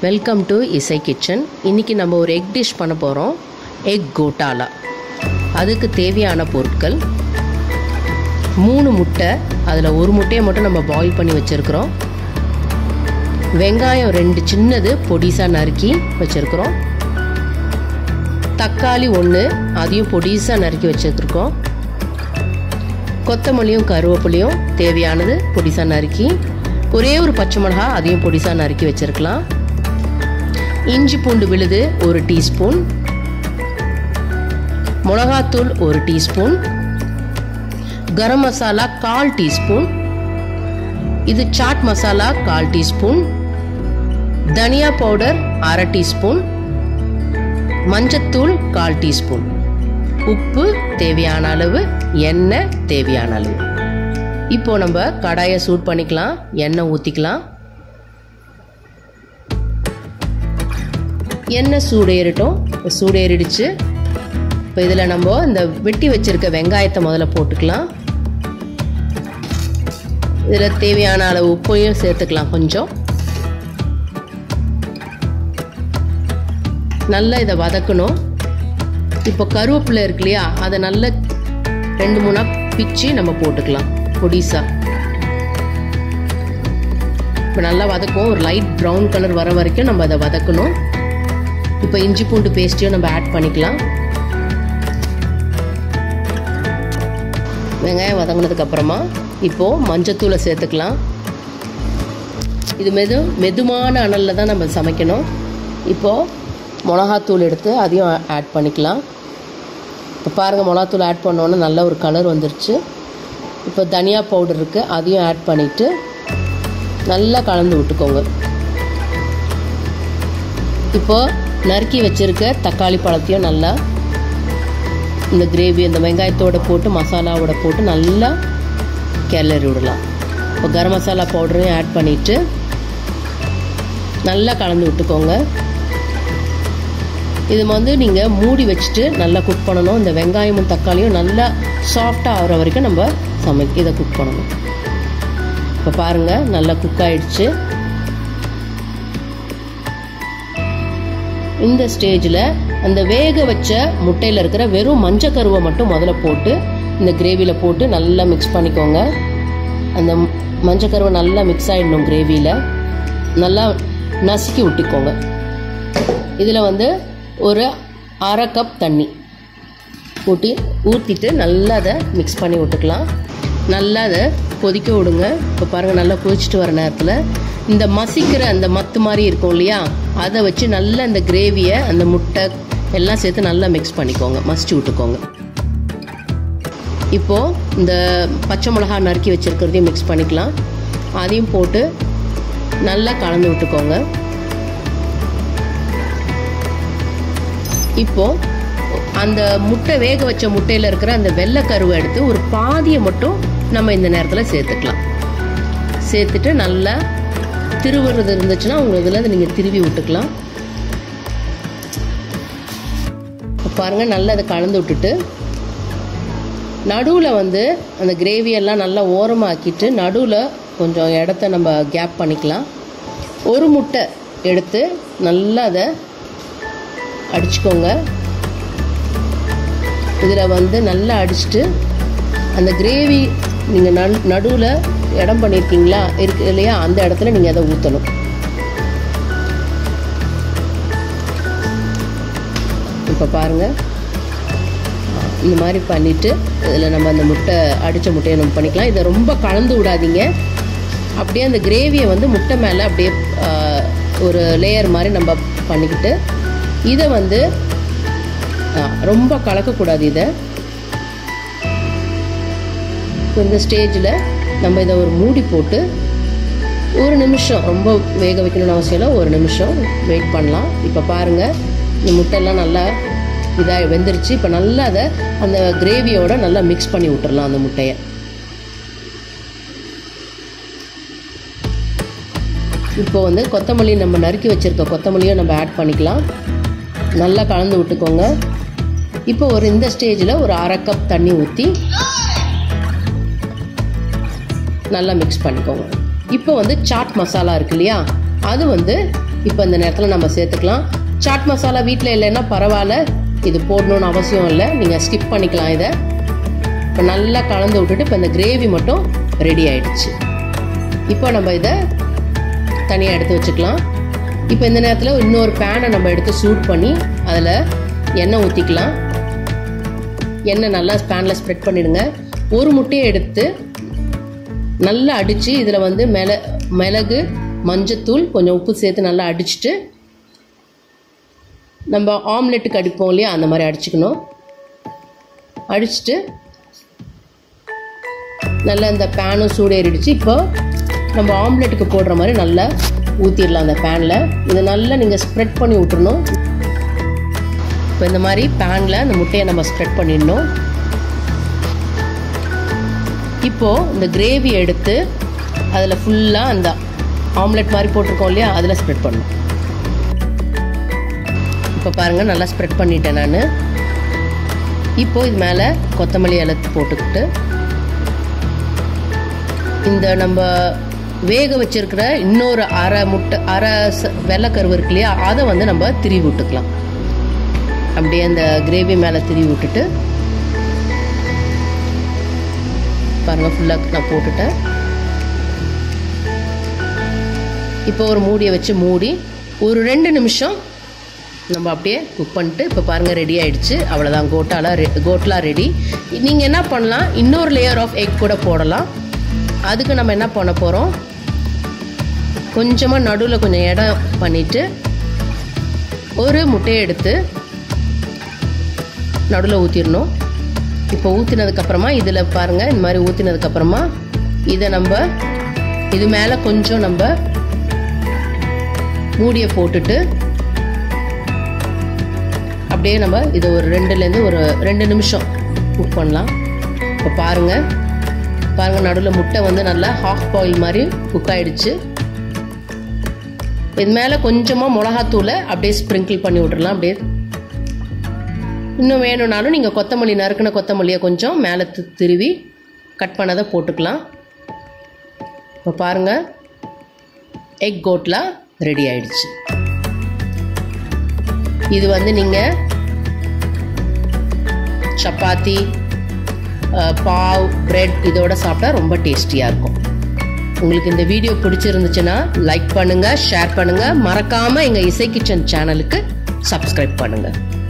welcome to இசை kitchen இன்றைக்கி நம்ம ஒரு எக் டிஷ் பண்ண போகிறோம் எக் கோட்டாலா அதுக்கு தேவையான பொருட்கள் மூணு முட்டை அதில் ஒரு முட்டையை மட்டும் நம்ம பாயில் பண்ணி வச்சுருக்குறோம் வெங்காயம் ரெண்டு சின்னது பொடிசாக நறுக்கி வச்சுருக்குறோம் தக்காளி ஒன்று அதையும் பொடிசாக நறுக்கி வச்சுருக்கோம் கொத்தமல்லியும் கருவேப்பிலையும் தேவையானது பொடிசாக நறுக்கி ஒரே ஒரு பச்சை மிளகா அதையும் பொடிசாக நறுக்கி வச்சுருக்கலாம் இஞ்சி பூண்டு விழுது ஒரு டீஸ்பூன் மிளகாத்தூள் ஒரு டீஸ்பூன் கரம் மசாலா கால் டீஸ்பூன் இது சாட் மசாலா கால் டீஸ்பூன் தனியா பவுடர் அரை டீஸ்பூன் மஞ்சத்தூள் கால் டீஸ்பூன் உப்பு தேவையான அளவு எண்ணெய் தேவையான அளவு இப்போ நம்ம கடாயை சூட் பண்ணிக்கலாம் எண்ணெய் ஊற்றிக்கலாம் எண்ணெய் சூடேறிட்டோம் சூடேறிடுச்சு இப்போ இதில் நம்ம இந்த வெட்டி வச்சிருக்க வெங்காயத்தை முதல்ல போட்டுக்கலாம் இதில் தேவையான அளவு உப்பையும் சேர்த்துக்கலாம் கொஞ்சம் நல்லா இதை வதக்கணும் இப்போ கருவேப்பிலை இருக்கு இல்லையா அதை நல்லா ரெண்டு மூணா பிச்சு நம்ம போட்டுக்கலாம் பொடிசா இப்போ நல்லா வதக்கும் ஒரு லைட் ப்ரௌன் கலர் வர வரைக்கும் நம்ம அதை வதக்கணும் இப்போ இஞ்சி பூண்டு பேஸ்ட்டையும் நம்ம ஆட் பண்ணிக்கலாம் வெங்காயம் வதங்கினதுக்கு அப்புறமா இப்போது மஞ்சத்தூளை சேர்த்துக்கலாம் இது மெது மெதுமான அனலில் தான் நம்ம சமைக்கணும் இப்போது மிளகாத்தூள் எடுத்து அதையும் ஆட் பண்ணிக்கலாம் இப்போ பாருங்கள் மிளகாத்தூள் ஆட் பண்ணோன்னே நல்ல ஒரு கலர் வந்துருச்சு இப்போ தனியா பவுடர் இருக்குது அதையும் ஆட் பண்ணிவிட்டு நல்லா கலந்து விட்டுக்கோங்க இப்போது நறுக்கி வச்சுருக்க தக்காளி பழத்தையும் நல்லா இந்த கிரேவி இந்த வெங்காயத்தோடு போட்டு மசாலாவோட போட்டு நல்லா கிளறி விடலாம் இப்போ கரம் மசாலா பவுடரையும் ஆட் பண்ணிவிட்டு நல்லா கலந்து விட்டுக்கோங்க இது வந்து நீங்கள் மூடி வச்சுட்டு நல்லா குக் பண்ணணும் இந்த வெங்காயமும் தக்காளியும் நல்லா சாஃப்டாக ஆகிற வரைக்கும் நம்ம சமை இதை குக் பண்ணணும் இப்போ பாருங்கள் நல்லா குக் ஆயிடுச்சு இந்த ஸ்டேஜில் அந்த வேக வச்ச முட்டையில் இருக்கிற வெறும் மஞ்சள் கருவை மட்டும் முதல்ல போட்டு இந்த கிரேவியில் போட்டு நல்லா மிக்ஸ் பண்ணிக்கோங்க அந்த மஞ்சள் கருவை நல்லா மிக்ஸ் ஆகிடணும் கிரேவியில் நல்லா நசுக்கி விட்டுக்கோங்க இதில் வந்து ஒரு அரை கப் தண்ணி ஊற்றி ஊற்றிட்டு நல்லா அதை மிக்ஸ் பண்ணி விட்டுக்கலாம் நல்லா அதை கொதிக்க விடுங்க இப்போ பாருங்கள் நல்லா கொதிச்சுட்டு வர நேரத்தில் இந்த மசிக்கிற அந்த மத்து மாதிரி இருக்கும் இல்லையா அதை வச்சு நல்லா இந்த கிரேவியை அந்த முட்டை எல்லாம் சேர்த்து நல்லா மிக்ஸ் பண்ணிக்கோங்க மசிச்சு விட்டுக்கோங்க இப்போது இந்த பச்சை மிளகா நறுக்கி வச்சுருக்கிறதையும் மிக்ஸ் பண்ணிக்கலாம் அதையும் போட்டு நல்லா கலந்து விட்டுக்கோங்க இப்போ அந்த முட்டை வேக வச்ச முட்டையில் இருக்கிற அந்த வெள்ளை கருவை எடுத்து ஒரு பாதியை மட்டும் நம்ம இந்த நேரத்தில் சேர்த்துக்கலாம் சேர்த்துட்டு நல்லா திருவுறது இருந்துச்சுன்னா உங்கள் இதில் நீங்கள் திருவி விட்டுக்கலாம் பாருங்கள் நல்லா அதை கலந்து விட்டுட்டு நடுவில் வந்து அந்த கிரேவியெல்லாம் நல்லா ஓரமாக்கிட்டு நடுவில் கொஞ்சம் இடத்த நம்ம கேப் பண்ணிக்கலாம் ஒரு முட்டை எடுத்து நல்லா அதை அடிச்சுக்கோங்க இதில் வந்து நல்லா அடிச்சுட்டு அந்த கிரேவி நீங்கள் நடு நடுவில் இடம் பண்ணியிருக்கீங்களா இருக்கு இல்லையா அந்த இடத்துல நீங்கள் அதை ஊற்றணும் இப்போ பாருங்கள் இந்த மாதிரி பண்ணிவிட்டு இதில் நம்ம அந்த முட்டை அடித்த முட்டையை நம்ம பண்ணிக்கலாம் இதை ரொம்ப கலந்து விடாதீங்க அப்படியே அந்த கிரேவியை வந்து முட்டை மேலே அப்படியே ஒரு லேயர் மாதிரி நம்ம பண்ணிக்கிட்டு இதை வந்து ரொம்ப கலக்கக்கூடாது இதை இந்த ஸ்டேஜில் நம்ம இதை ஒரு மூடி போட்டு ஒரு நிமிஷம் ரொம்ப வேக வைக்கணும்னு அவசியம் இல்லை ஒரு நிமிஷம் வெயிட் பண்ணலாம் இப்போ பாருங்கள் இந்த முட்டையெல்லாம் நல்லா இதாக வெந்துருச்சு இப்போ நல்லா அதை அந்த கிரேவியோட நல்லா மிக்ஸ் பண்ணி விட்டுறலாம் அந்த முட்டையை இப்போ வந்து கொத்தமல்லி நம்ம நறுக்கி வச்சுருக்க கொத்தமல்லியும் நம்ம ஆட் பண்ணிக்கலாம் நல்லா கலந்து விட்டுக்கோங்க இப்போ ஒரு இந்த ஸ்டேஜில் ஒரு அரை கப் தண்ணி ஊற்றி நல்லா மிக்ஸ் பண்ணிக்கோங்க இப்போ வந்து சாட் மசாலா இருக்கு இல்லையா அது வந்து இப்போ இந்த நேரத்தில் நம்ம சேர்த்துக்கலாம் சாட் மசாலா வீட்டில் இல்லைன்னா பரவாயில்ல இது போடணும்னு அவசியம் இல்லை நீங்கள் ஸ்கிப் பண்ணிக்கலாம் இதை இப்போ நல்லா கலந்து விட்டுட்டு இப்போ இந்த கிரேவி மட்டும் ரெடி ஆயிடுச்சு இப்போ நம்ம இதை தனியாக எடுத்து வச்சுக்கலாம் இப்போ இந்த நேரத்தில் இன்னொரு பேனை நம்ம எடுத்து சூட் பண்ணி அதில் எண்ணெய் ஊற்றிக்கலாம் எண்ணெய் நல்லா பேனில் ஸ்ப்ரெட் பண்ணிடுங்க ஒரு முட்டையை எடுத்து நல்லா அடித்து இதில் வந்து மிள மிளகு மஞ்சத்தூள் கொஞ்சம் உப்பு சேர்த்து நல்லா அடிச்சுட்டு நம்ம ஆம்லெட்டுக்கு அடிப்போம் இல்லையா அந்த மாதிரி அடிச்சுக்கணும் அடிச்சுட்டு நல்லா இந்த பேனும் சூடேறிடுச்சு இப்போ நம்ம ஆம்லெட்டுக்கு போடுற மாதிரி நல்லா ஊற்றிடலாம் அந்த பேனில் இதை நல்லா நீங்கள் ஸ்ப்ரெட் பண்ணி விட்டுறணும் இப்போ இந்த மாதிரி பேனில் அந்த முட்டையை நம்ம ஸ்ப்ரெட் பண்ணிடணும் இப்போது இந்த கிரேவி எடுத்து அதில் ஃபுல்லாக அந்த ஆம்லெட் மாதிரி போட்டிருக்கோம் இல்லையா அதில் ஸ்ப்ரெட் பண்ணணும் இப்போ பாருங்கள் நல்லா ஸ்ப்ரெட் பண்ணிட்டேன் நான் இப்போது இது மேலே கொத்தமல்லி இலை போட்டுக்கிட்டு இந்த நம்ம வேக வச்சிருக்கிற இன்னொரு அரை முட்டை அரை வெள்ளைக்கருவு இருக்கு இல்லையா அதை வந்து நம்ம திரிவி விட்டுக்கலாம் அப்படியே அந்த கிரேவி மேலே திரிவி விட்டுட்டு பாருங்கள் ஃபுல்லாக நான் போட்டுட்டேன் இப்போ ஒரு மூடியை வச்சு மூடி ஒரு ரெண்டு நிமிஷம் நம்ம அப்படியே குக் பண்ணிட்டு இப்போ பாருங்கள் ரெடி ஆயிடுச்சு அவ்வளோதான் கோட்டாலாம் ரெ கோட்லாம் ரெடி நீங்கள் என்ன பண்ணலாம் இன்னொரு லேயர் ஆஃப் எக் கூட போடலாம் அதுக்கு நம்ம என்ன பண்ண போகிறோம் கொஞ்சமாக நடுவில் கொஞ்சம் இடம் பண்ணிவிட்டு ஒரு முட்டையை எடுத்து நடுவில் ஊற்றிடணும் இப்போ ஊற்றினதுக்கப்புறமா இதில் பாருங்கள் இந்த மாதிரி ஊற்றினதுக்கப்புறமா இதை நம்ம இது மேலே கொஞ்சம் நம்ம மூடியை போட்டுட்டு அப்படியே நம்ம இதை ஒரு ரெண்டுலேருந்து ஒரு ரெண்டு நிமிஷம் குக் பண்ணலாம் இப்போ பாருங்கள் பாருங்கள் நடுவில் முட்டை வந்து நல்லா ஹாஃப் பாயில் மாதிரி குக் ஆயிடுச்சு இது மேலே கொஞ்சமாக மிளகாத்தூளை அப்படியே ஸ்ப்ரிங்கிள் பண்ணி விட்றலாம் அப்படியே இன்னும் வேணும்னாலும் நீங்கள் கொத்தமல்லி நறுக்கின கொத்தமல்லியை கொஞ்சம் மேலே திருவி கட் பண்ணதை போட்டுக்கலாம் இப்போ பாருங்கள் எக் கோட்லா ரெடி ஆயிடுச்சு இது வந்து நீங்கள் சப்பாத்தி பாவ் பிரெட் இதோட சாப்பிட்டா ரொம்ப டேஸ்டியாக இருக்கும் உங்களுக்கு இந்த வீடியோ பிடிச்சிருந்துச்சுன்னா லைக் பண்ணுங்கள் ஷேர் பண்ணுங்கள் மறக்காமல் எங்கள் இசை கிச்சன் சேனலுக்கு சப்ஸ்கிரைப் பண்ணுங்கள்